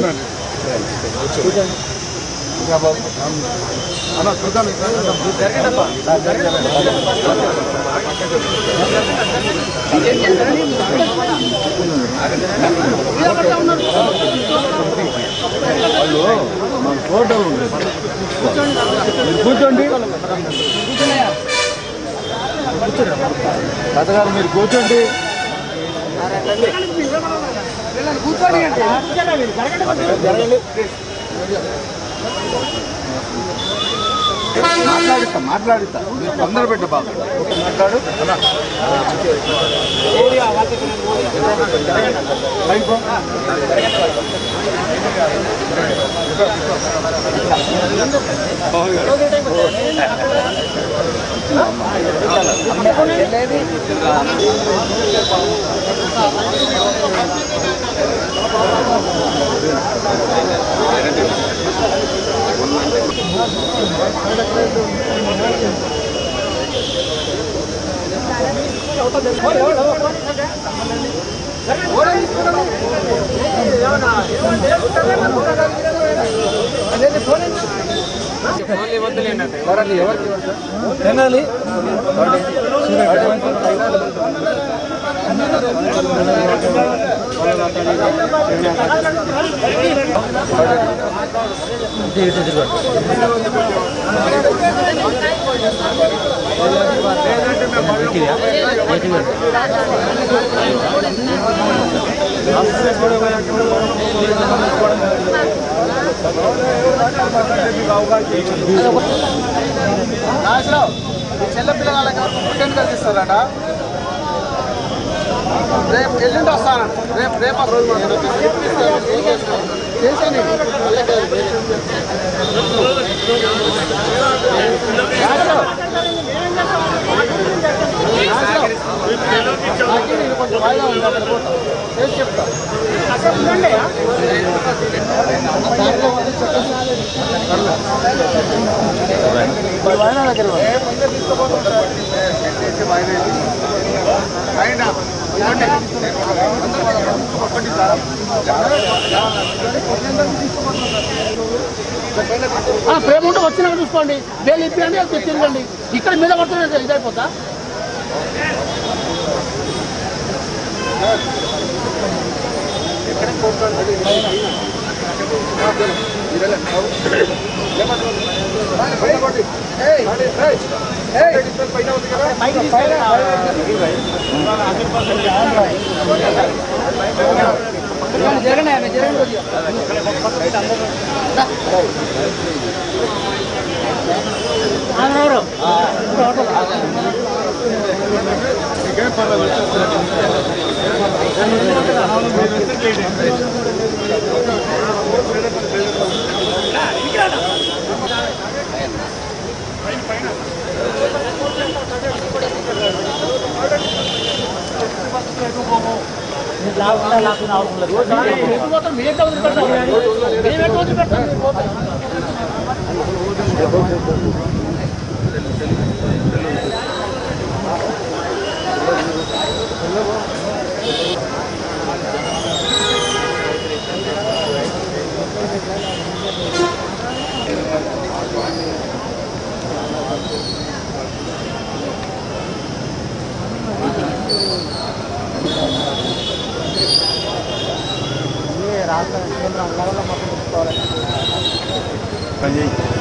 ఫోటోలు ఉంటాయి మీరు కూర్చోండి తాతగారు మీరు కూర్చోండి జరగండి మాట్లాడిస్తా మాట్లాడిస్తా మీరు తొందర పెట్ట బాబు ఓకే, మాట్లాడు లైన్ పో. ఎవరండి ఎవరికి ఇవ్వండి సార్? తినాలి నాశనం ఈ చిన్నపిల్లగాళ్ళకి పుట్టెందుకు కలిగిస్తారట రేపు ఎల్లుండి వస్తానంట రేపు రేపు ఆ రోజు చేశాను కొంచెం వాయిదా ఉంది అక్కడ పోతా చేసి చెప్తా వాయిదా దగ్గర ప్రేమ ఉంటే వచ్చినాక చూసుకోండి వేలు ఇప్పియండి అది తిరగండి ఇక్కడ మీద పడుతున్నది ఇదైపోతా జరగండి ఆయన జరగండి కొద్దిగా వెళ్ళిపోతాం మేము ఎట్లా వదిలిపెడతాం మేము ఎట్లా వదిలిపెడతాం మీరు పోతాం. పని చేయి